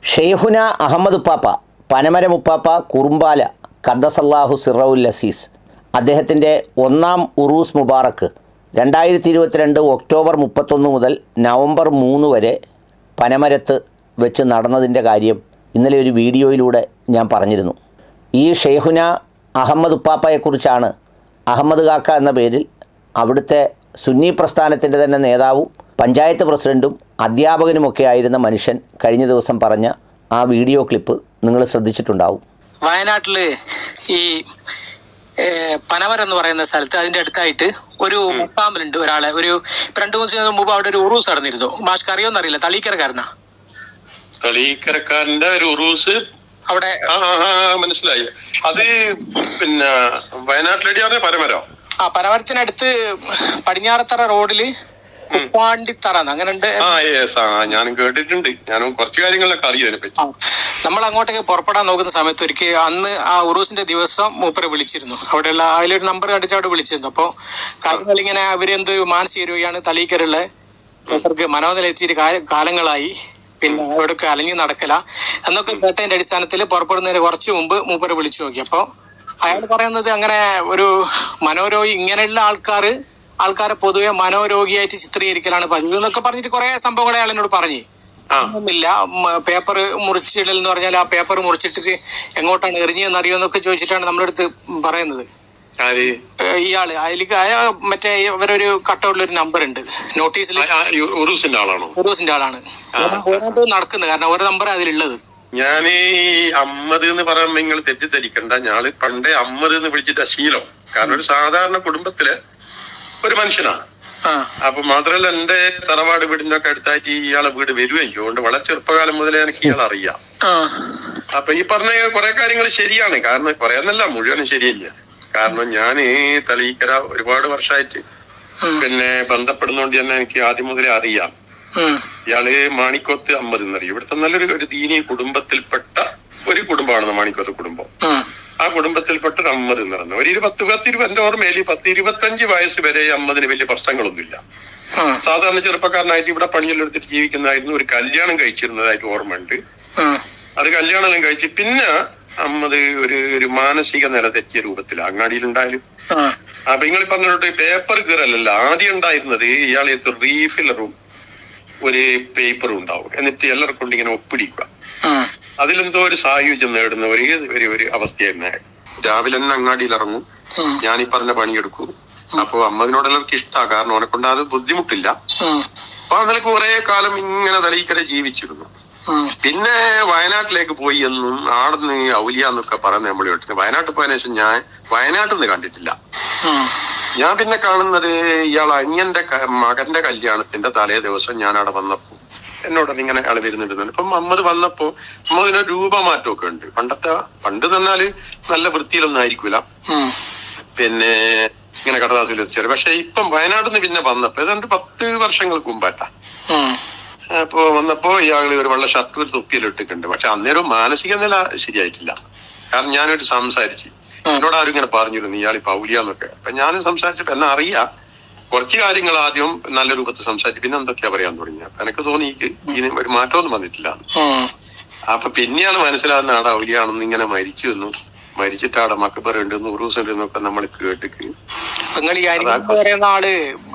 ഷെയ്ഖുന അഹമ്മദ് ഉപ്പാപ്പ പനമരം ഉപ്പാപ്പ കുറുമ്പാല ഖദ്ദസല്ലാഹു സിറവുൽ ലസീസ് അദ്ദേഹത്തിൻ്റെ ഒന്നാം ഉറൂസ് മുബാറക്ക് രണ്ടായിരത്തി ഇരുപത്തിരണ്ട് ഒക്ടോബർ മുപ്പത്തൊന്ന് മുതൽ നവംബർ മൂന്ന് വരെ പനമരത്ത് വെച്ച് നടന്നതിൻ്റെ കാര്യം ഇന്നലെ ഒരു വീഡിയോയിലൂടെ ഞാൻ പറഞ്ഞിരുന്നു ഈ ഷെയ്ഖുന അഹമ്മദ് ഉപ്പാപ്പയെക്കുറിച്ചാണ് അഹമ്മദ് കാക്ക എന്ന പേരിൽ അവിടുത്തെ സുന്നി പ്രസ്ഥാനത്തിൻ്റെ തന്നെ നേതാവും പഞ്ചായത്ത് പ്രസിഡൻറ്റും അധ്യാപകനുമൊക്കെ ആയിരുന്ന മനുഷ്യൻ കഴിഞ്ഞ ദിവസം പറഞ്ഞ ആ വീഡിയോ ക്ലിപ്പ് നിങ്ങൾ ശ്രദ്ധിച്ചിട്ടുണ്ടാവും വയനാട്ടില് ഈ ഏ, പനമരം എന്ന് പറയുന്ന സ്ഥലത്ത് അതിന്റെ അടുത്തായിട്ട് ഒരു മുപ്പാമ്പലുണ്ട് ഒരാളെ ഒരു ഇപ്പൊ രണ്ടു മൂന്ന് ദിവസം മുമ്പ് അവിടെ ഒരു ഉറൂസ് നടന്നിരുന്നു മാഷ്ക്ക് അറിയോന്ന് അറിയില്ല തളീക്കരക്കാരനാ കളീക്കരക്കാരന്റെ ഒരു ഉറൂസ് അവിടെ ആ ആ, ആ, മനസ്സിലായി അത് പിന്നെ വയനാട്ടിലടി പറഞ്ഞ പരമരോ ആ പനമരത്തിനടുത്ത് പടിഞ്ഞാറത്തറ റോഡില് കുപ്പാണ്ടിത്തറ അങ്ങനെ ഉണ്ട് ആ യെസ് ആ ഞാനും കേട്ടിട്ടുണ്ട് ഞാനും കുറച്ച് കാര്യങ്ങളൊക്കെ അറിയും അതിനെ പറ്റി നമ്മൾ അങ്ങോട്ടേക്ക് പുറപ്പെടാൻ നോക്കുന്ന സമയത്ത് ഒരിക്കൽ അന്ന് ആ ഉറൂസിന്റെ ദിവസം മൂപ്പരെ വിളിച്ചിരുന്നു അവിടെയുള്ള അതിലൊരു നമ്പർ കണ്ടിച്ച് അവിടെ വിളിച്ചിരുന്നു അപ്പോ കാര്യങ്ങൾ ഇങ്ങനെ അവരെന്ത് മാനസിക രോഗിയാണ് തലീക്കരുള്ള മൂപ്പർക്ക് മനോനില എത്തിയിട്ട് കാല- കാലങ്ങളായി പിന്നെ അവിടെയൊക്കെ അലഞ്ഞു നടക്കല എന്നൊക്കെ കേട്ടതിന്റെ അടിസ്ഥാനത്തിൽ പുറപ്പെടുന്നതിന് കുറച്ച് മുമ്പ് മൂപ്പരെ വിളിച്ചു നോക്കി അപ്പോ അയാൾ പറയുന്നത് അങ്ങനെ ഒരു മനോരോഗി ഇങ്ങനെയുള്ള ആൾക്കാർ ആൾക്കാരെ പൊതുവെ മനോരോഗിയായിട്ട് ചിത്രീകരിക്കലാണ് പതിവ് എന്നൊക്കെ പറഞ്ഞിട്ട് കുറെ സംഭവങ്ങൾ അയാൾ എന്നോട് പറഞ്ഞു ആ ഒന്നുമില്ല പേപ്പർ മുറിച്ചിടൽ എന്ന് പറഞ്ഞാൽ ആ പേപ്പർ മുറിച്ചിട്ടിട്ട് എങ്ങോട്ടാണ് എറിഞ്ഞതെന്ന് അറിയുമെന്നൊക്കെ ചോദിച്ചിട്ടാണ് നമ്മുടെ അടുത്ത് പറയുന്നത് ആര് ഏഹ് ഇയാള് അതിലേക്ക് അയാ മറ്റേ ഇവരൊരു കട്ടൗട്ടിൽ ഒരു നമ്പർ ഉണ്ട് നോട്ടീസിൽ ആ, ആ, ഈ ഉറൂസിന്റെ ആളാണോ ഉറൂസിന്റെ ആളാണ് ഓരോട്ട് നടക്കുന്നത് കാരണം ഒരു നമ്പർ അതിലുള്ളത് ഞാൻ ഈ അമ്മത് എന്ന് പറയുമ്പോ നിങ്ങൾ തെറ്റിദ്ധരിക്കണ്ട ഞാള് പണ്ടേ അമ്മത് എന്ന് വിളിച്ചിട്ട് ശീലം കാരണം ഒരു സാധാരണ കുടുംബത്തിലെ ഒരു മനുഷ്യനാണ് ആ അപ്പൊ മാത്രല്ല എന്റെ തറവാട് വീടിന്റെ ഒക്കെ അടുത്തായിട്ട് ഇയാളെ വീട് വരുകയും അതുകൊണ്ട് വളരെ ചെറുപ്പകാലം മുതലേ എനിക്ക് ഇയാളെ അറിയാം ആ അപ്പൊ ഈ പറഞ്ഞ കുറെ കാര്യങ്ങൾ ശരിയാണ് കാരണം കുറെ എന്നല്ല മുഴുവനും ശരിയല്ല കാരണം ഞാൻ തലീക്കര ഒരുപാട് വർഷമായിട്ട് ഉം. പിന്നെ ബന്ധപ്പെടുന്നോണ്ട് തന്നെ എനിക്ക് ആദ്യം മുതലേ അറിയാം ഉം, ഇയാള് മാണിക്കോത്ത് അമ്മത് എന്നറിയും ഇവിടുത്തെ നല്ലൊരു ഒരു ദീനി കുടുംബത്തിൽപ്പെട്ട ഒരു കുടുംബമാണ് മാണിക്കോത്ത് കുടുംബം ഉം, ആ കുടുംബത്തിൽപ്പെട്ട ഒരു അമ്മത് എന്ന് പറയുന്നത് ഒരു ഇരുപത്തി പത്ത് ഇരുപത് എന്റെ ഓർമ്മയിൽ പത്ത് ഇരുപത്തഞ്ച് വയസ്സ് വരെ അമ്മതിന് വലിയ പ്രശ്നങ്ങളൊന്നുമില്ല ഉം, സാധാരണ ചെറുപ്പക്കാരനായിട്ട് ഇവിടെ പണിയെല്ലാം എടുത്തിട്ട് ജീവിക്കുന്നതായിരുന്നു ഒരു കല്യാണം കഴിച്ചിരുന്നതായിട്ട് ഓർമ്മയുണ്ട് ഉം, അത് കല്യാണം കഴിച്ച് പിന്നെ അമ്മത് ഒരു ഒരു മാനസിക നില തെറ്റിയ രൂപത്തിലാണ് അങ്ങാടിയിലുണ്ടായാലും ആ, അപ്പൊ നിങ്ങൾ പറഞ്ഞിട്ട് പേപ്പർ കീറലല്ല ആദ്യം ഉണ്ടായിരുന്നത് ഇയാളെ റീഫിലറും ഒരു പേപ്പറും ഉണ്ടാവും എന്നിട്ട് എല്ലാവർക്കും കൊണ്ട് ഇങ്ങനെ ഒപ്പിടിക്കുക ഉം, അതിലെന്തോ ഒരു സായുജ്യം നേടുന്ന ഒരു ഒരു ഒരു അവസ്ഥയായിരുന്നു അയാൾ. രാവിലെ തന്നെ അങ്ങാടിയിൽ ഇറങ്ങും ഉം, ഞാൻ ഈ പറഞ്ഞ പണിയെടുക്കും അപ്പൊ അമ്മതിനോട് എല്ലാവർക്കും ഇഷ്ടമാണ് കാരണം അവനെ കൊണ്ട് അത് ബുദ്ധിമുട്ടില്ല ഉം, അപ്പൊ അതിൽ കുറെ കാലം ഇങ്ങനെ തലീക്കര ജീവിച്ചിരുന്നു ഉം, പിന്നെ വയനാട്ടിലേക്ക് പോയി എന്നും ആടുന്ന് ഔലിയ എന്നൊക്കെ പറയുന്ന നമ്മൾ കേട്ടിട്ട് വയനാട്ടിൽ പോയതിനു ശേഷം ഞാൻ വയനാട്ടിൽ നിന്ന് കണ്ടിട്ടില്ല ഉം, ഞാൻ പിന്നെ കാണുന്നത് ഇയാൾ അനിയന്റെ ക- മകന്റെ കല്യാണത്തിന്റെ തലേ ദിവസം ഞാൻ അവിടെ വന്നപ്പോ എന്നോട് ഇങ്ങനെ ആള് വരുന്നുണ്ടെന്ന് ഇപ്പം അമ്മത് വന്നപ്പോ അമ്മതിന് രൂപമാറ്റമൊക്കെ ഉണ്ട് പണ്ടത്തെ പണ്ട് തന്നാല് നല്ല വൃത്തിയിലൊന്നും ആയിരിക്കൂല ഉം, പിന്നെ ഇങ്ങനെ കടലാസിൽ വെച്ചാൽ പക്ഷെ ഇപ്പം വയനാട്ടിൽ നിന്ന് പിന്നെ വന്നപ്പോ ഏതാണ്ട് പത്ത് വർഷങ്ങൾക്ക് മുമ്പാട്ടാ ഉം, അപ്പോ വന്നപ്പോ ഇയാള് ഒരു വെള്ള ഷർട്ട് ഒരു തൊപ്പിയെല്ലാം ഇട്ടിട്ടുണ്ട് പക്ഷെ അന്നേരം മാനസിക നില ശരിയായിട്ടില്ല കാരണം ഞാനൊരു സംസാരിച്ചു എന്നോട് ആരും ഇങ്ങനെ പറഞ്ഞിരുന്നു ഇയാൾ ഇപ്പൊ ഔലിയാന്നൊക്കെ അപ്പൊ ഞാനും സംസാരിച്ചപ്പോ എന്നെ അറിയാം കുറച്ച് കാര്യങ്ങൾ ആദ്യം നല്ല രൂപത്തിൽ സംസാരിച്ചു പിന്നെ എന്തൊക്കെയാ പറയാൻ തുടങ്ങി അപ്പൊ എനിക്ക് തോന്നി ഈ ഇതിന് ഒരു മാറ്റമൊന്നും വന്നിട്ടില്ല ഉം. അപ്പൊ പിന്നെയാണ് മനസ്സിലാകുന്ന ആടെ ഔലിയാണെന്ന് ഇങ്ങനെ മരിച്ചു എന്നും മരിച്ചിട്ട് ആടെ മക്കബർ ഉണ്ട് നൂറൂസ് ഉണ്ട് എന്നൊക്കെ നമ്മൾ കേട്ടിക്ക് നിങ്ങൾ ഈ അനിയൻ എന്ന് പറയുന്ന ആള്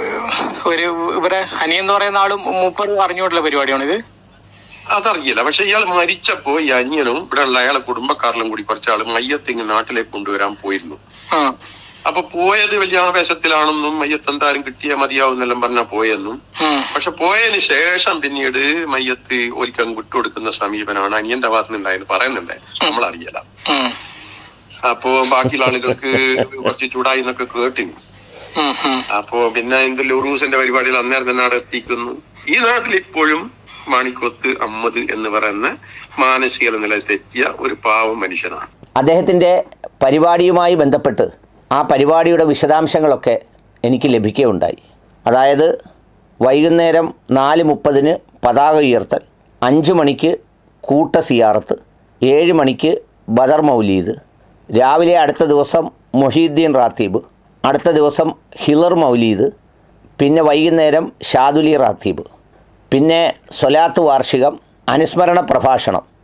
ഒരു ഇവരെ അനിയൻ എന്ന് പറയുന്ന ആള് മൂപ്പർ അറിഞ്ഞോട്ടുള്ള പരിപാടിയാണ് ഇത് അതറിയില്ല പക്ഷെ ഇയാൾ മരിച്ചപ്പോ ഈ അനിയനും ഇവിടെ ഉള്ള അയാളെ കുടുംബക്കാരിലും കൂടി കുറച്ചാൾ മയ്യത്തിങ് നാട്ടിലേക്ക് കൊണ്ടുവരാൻ പോയിരുന്നു ആ അപ്പൊ പോയത് വലിയ ആവേശത്തിലാണെന്നും മയ്യത്ത് എന്തായാലും കിട്ടിയാൽ മതിയാവുന്നെല്ലാം പറഞ്ഞാ പോയെന്നും ഉം, പക്ഷെ പോയതിന് ശേഷം പിന്നീട് മയ്യത്ത് ഒരിക്കലും വിട്ടുകൊടുക്കുന്ന സമീപനമാണ് അനിയന്റെ ഭാഗത്ത് നിന്നുണ്ടായെന്ന് പറയുന്നുണ്ട് നമ്മളറിയില്ല ഉം, അപ്പോ ബാക്കിയുള്ള ആളുകൾക്ക് കുറച്ച് ചൂടായി എന്നൊക്കെ കേട്ടിന് ഉം, ഉം. അപ്പോ പിന്നെ എന്തെങ്കിലും ഉറൂസിന്റെ പരിപാടികൾ അന്നേരം തന്നെ അവിടെ എത്തിക്കുന്നു ഈ നാട്ടിൽ ഇപ്പോഴും മാണിക്കൊത്ത് അമ്മദ് എന്ന് പറയുന്ന മാനസിക നില തെറ്റിയ ഒരു പാവം മനുഷ്യനാണ് അദ്ദേഹത്തിൻ്റെ പരിപാടിയുമായി ബന്ധപ്പെട്ട് ആ പരിപാടിയുടെ വിശദാംശങ്ങളൊക്കെ എനിക്ക് ലഭിക്കുകയുണ്ടായി അതായത് വൈകുന്നേരം നാല് മുപ്പതിന് പതാക ഉയർത്തൽ അഞ്ച് മണിക്ക് കൂട്ട സിയാറത്ത് ഏഴ് മണിക്ക് ബദർ മൗലീദ് രാവിലെ അടുത്ത ദിവസം മൊഹീദ്ദീൻ റാത്തീബ് അടുത്ത ദിവസം ഹിലർ മൗലീദ് പിന്നെ വൈകുന്നേരം ഷാദുലി റാത്തീബ് പിന്നെ സ്വലാത്ത് വാർഷികം അനുസ്മരണ പ്രഭാഷണം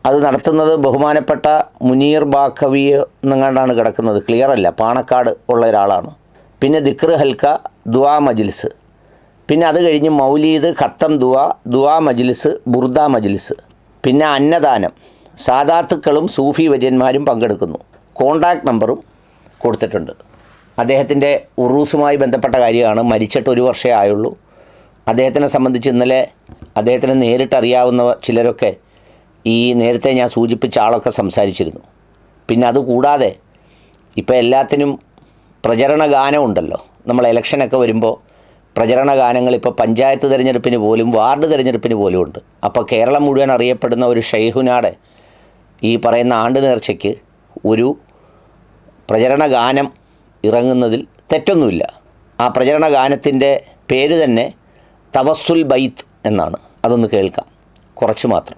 അത് നടത്തുന്നത് ബഹുമാനപ്പെട്ട മുനീർ ബാഖവി എന്നെങ്ങാണ്ടാണ് കിടക്കുന്നത് ക്ലിയർ അല്ല പാണക്കാട് ഉള്ള ഒരാളാണ് പിന്നെ ദിക്ർ ഹൽക്ക ദുആ മജ്ലിസ് പിന്നെ അത് കഴിഞ്ഞ് മൗലീദ് ഖത്തം ദുആ ദുആ മജ്ലിസ് ബുർദ മജ്ലിസ് പിന്നെ അന്നദാനം സാദാത്തുക്കളും സൂഫി വര്യന്മാരും പങ്കെടുക്കുന്നു കോണ്ടാക്ട് നമ്പറും കൊടുത്തിട്ടുണ്ട് അദ്ദേഹത്തിൻ്റെ ഉറൂസുമായി ബന്ധപ്പെട്ട കാര്യമാണ് മരിച്ചിട്ട് ഒരു വർഷമേ ആയുള്ളൂ അദ്ദേഹത്തിനെ സംബന്ധിച്ച് ഇന്നലെ അദ്ദേഹത്തിന് നേരിട്ട് അറിയാവുന്ന ചിലരൊക്കെ ഈ നേരത്തെ ഞാൻ സൂചിപ്പിച്ച ആളൊക്കെ സംസാരിച്ചിരുന്നു പിന്നെ അതുകൂടാതെ ഇപ്പോൾ എല്ലാത്തിനും പ്രചരണ ഗാനമുണ്ടല്ലോ നമ്മൾ ഇലക്ഷനൊക്കെ വരുമ്പോൾ പ്രചരണ ഗാനങ്ങൾ ഇപ്പോൾ പഞ്ചായത്ത് തിരഞ്ഞെടുപ്പിന് പോലും വാർഡ് തിരഞ്ഞെടുപ്പിന് പോലും ഉണ്ട് അപ്പോൾ കേരളം മുഴുവൻ അറിയപ്പെടുന്ന ഒരു ഷെയ്ഹുനാടെ ഈ പറയുന്ന ആണ്ട് നേർച്ചയ്ക്ക് ഒരു പ്രചരണ ഗാനം ഇറങ്ങുന്നതിൽ തെറ്റൊന്നുമില്ല ആ പ്രചരണ ഗാനത്തിൻ്റെ പേര് തന്നെ തവസ്സുൽ ബൈത്ത് എന്നാണ് അതൊന്ന് കേൾക്കാം കുറച്ച് മാത്രം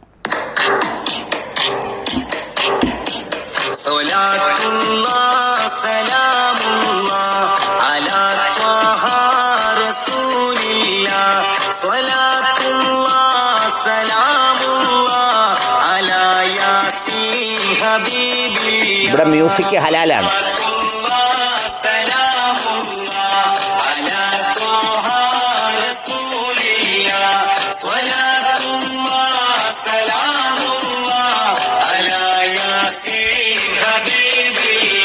صلاة الله سلام الله على طه رسول الله صلاة الله سلام الله على ياسين حبيب الله ഇവിടെ മ്യൂസിക് ഹലാലാണ് الله سلام الله على طه رسول الله صلاة الله سلام الله على ياسين حبيب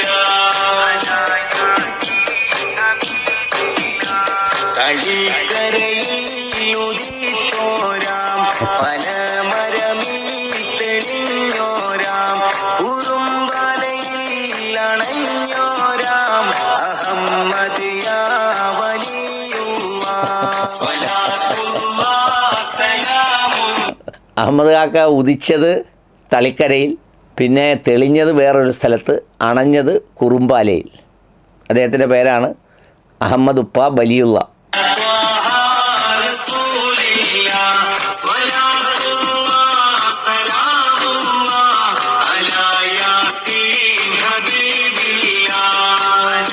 കളിക്കരയിൽ ഉദിത്തോരാം പനമരമിൽ തെളിഞ്ഞോരാം കുറുമ്പലയിൽ അണഞ്ഞോരാം അഹമ്മദ് യാ വലിയുള്ള സ്വലാത്തുള്ള സലാമുള്ള അഹമ്മദ് കാക്ക ഉദിച്ചത് തളിക്കരയിൽ പിന്നെ തെളിഞ്ഞത് വേറൊരു സ്ഥലത്ത് അണഞ്ഞത് കുറുമ്പാലയിൽ അദ്ദേഹത്തിൻ്റെ പേരാണ് അഹമ്മദ് ഉപ്പ ബലിയുള്ള رسول الله صلاة الله سلام الله على ياسين حبيب الله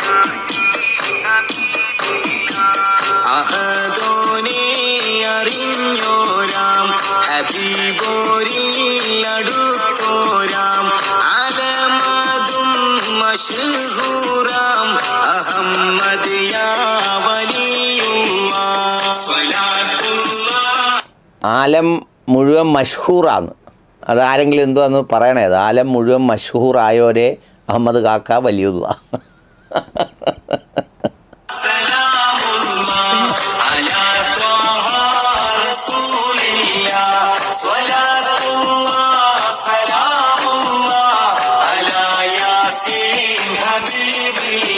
അഹദോനെ അറിഞ്ഞോരാം ഹബീബോരിൽ അടുത്തോരാം അലമതും മഷഹൂറാം അഹമ്മദ് യാ വലിയുള്ള സ്വലാത്തുള്ള ആലം മുഴുവൻ മഷ്ഹൂറാണ് അത് ആരെങ്കിലും എന്തുവാന്ന് പറയണേ അത് ആലം മുഴുവൻ മഷ്ഹൂറായോരെ അഹമ്മദ് കാക്ക വലിയുള്ള سلام الله على طه رسول الله صلاة الله سلام الله على ياسين حبيب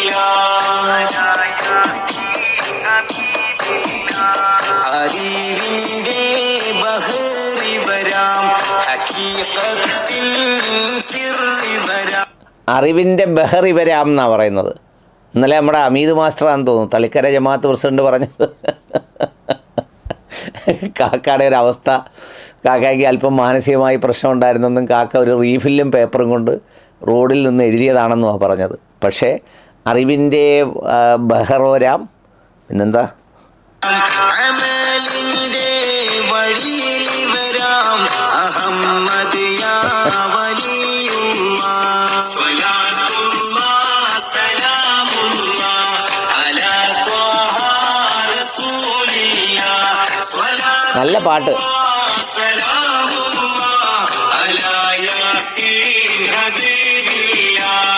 അറിവിന്റെ ബഹറി വരാം ഹക്കീകത്തിൻ സിറി വരാം അറിവിൻ്റെ ബഹറി വരാം എന്നാണ് പറയുന്നത് ഇന്നലെ നമ്മുടെ അമീദ് മാസ്റ്ററാന്ന് തോന്നുന്നു തളിക്കര ജമാഅത്ത് പ്രസിഡന്റ് പറഞ്ഞത് കാക്കയുടെ ഒരു അവസ്ഥ കാക്കയ്ക്ക് അല്പം മാനസികമായി പ്രശ്നം ഉണ്ടായിരുന്നെന്നും കാക്ക ഒരു റീഫില്ലും പേപ്പറും കൊണ്ട് റോഡിൽ നിന്ന് എഴുതിയതാണെന്നുമാണ് പറഞ്ഞത് പക്ഷേ അറിവിൻ്റെ ആ, ബഹറോരാം പിന്നെന്താ അമലിന്റെ വഴിയിൽ വരാം അഹമ്മദ് യാ വലിയുള്ള സ്വലാത്തുള്ള സലാമുള്ള അലാ ത്വഹ റസൂലില്ല സ്വലാത്തുള്ള നല്ല പാട്ട് സലാമുള്ള അലാ യാസീൻ ഹബീബില്ല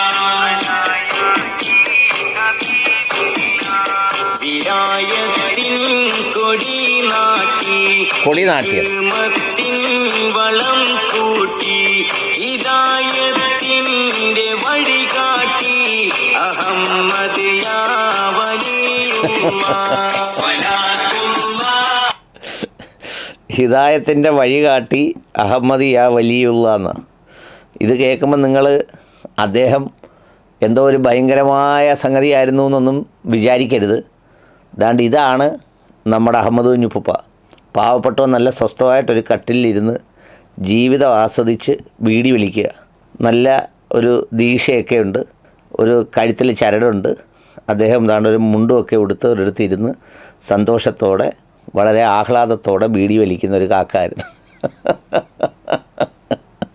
വിരായത്തിൻ കൊടി നാട്ടി കൊടി നാട്ടിയത് ഹിക്മത്തിൻ വളം കൂട്ടി ഹിദായത്തിന്റെ വഴി കാട്ടി അഹമ്മദ് യാ വലിയുള്ള സ്വലാത്തുള്ള ഹിദായത്തിൻ്റെ വഴി കാട്ടി അഹമ്മദ് യാ വലിയുള്ള എന്ന് ഇത് കേൾക്കുമ്പോൾ നിങ്ങൾ അദ്ദേഹം എന്തോ ഒരു ഭയങ്കരമായ സംഗതിയായിരുന്നു എന്നൊന്നും വിചാരിക്കരുത് ദാണ്ട് ഇതാണ് നമ്മുടെ അഹമ്മദ് കുഞ്ഞുപ്പുപ്പ പാവപ്പെട്ടവൻ നല്ല സ്വസ്ഥമായിട്ടൊരു കട്ടിലിരുന്ന് ജീവിതം ആസ്വദിച്ച് വീടി വിളിക്കുക നല്ല ഒരു ദീക്ഷയൊക്കെ ഉണ്ട് ഒരു കഴുത്തിൽ ചരടുണ്ട് അദ്ദേഹം ദാണ്ട് ഒരു മുണ്ടുമൊക്കെ ഉടുത്ത് ഒരിടത്ത് ഇരുന്ന് സന്തോഷത്തോടെ വളരെ ആഹ്ലാദത്തോടെ ബീഡി വലിക്കുന്ന ഒരു കാക്കായിരുന്നു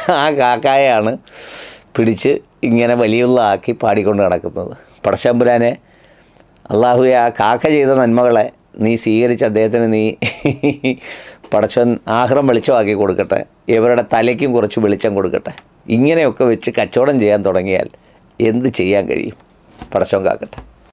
ആ കാക്കായാണ് പിടിച്ച് ഇങ്ങനെ വലിയുള്ള ആക്കി പാടിക്കൊണ്ട് നടക്കുന്നത് പടശമ്പുരാനെ അള്ളാഹുവെ ആ കാക്ക ചെയ്ത നന്മകളെ നീ സ്വീകരിച്ച് അദ്ദേഹത്തിന് നീ പടച്ചവൻ ആഹ്റം വെളിച്ചമാക്കി കൊടുക്കട്ടെ ഇവരുടെ തലയ്ക്കും കുറച്ച് വെളിച്ചം കൊടുക്കട്ടെ ഇങ്ങനെയൊക്കെ വെച്ച് കച്ചവടം ചെയ്യാൻ തുടങ്ങിയാൽ എന്ത് ചെയ്യാൻ കഴിയും പടച്ചവൻ കാക്കട്ടെ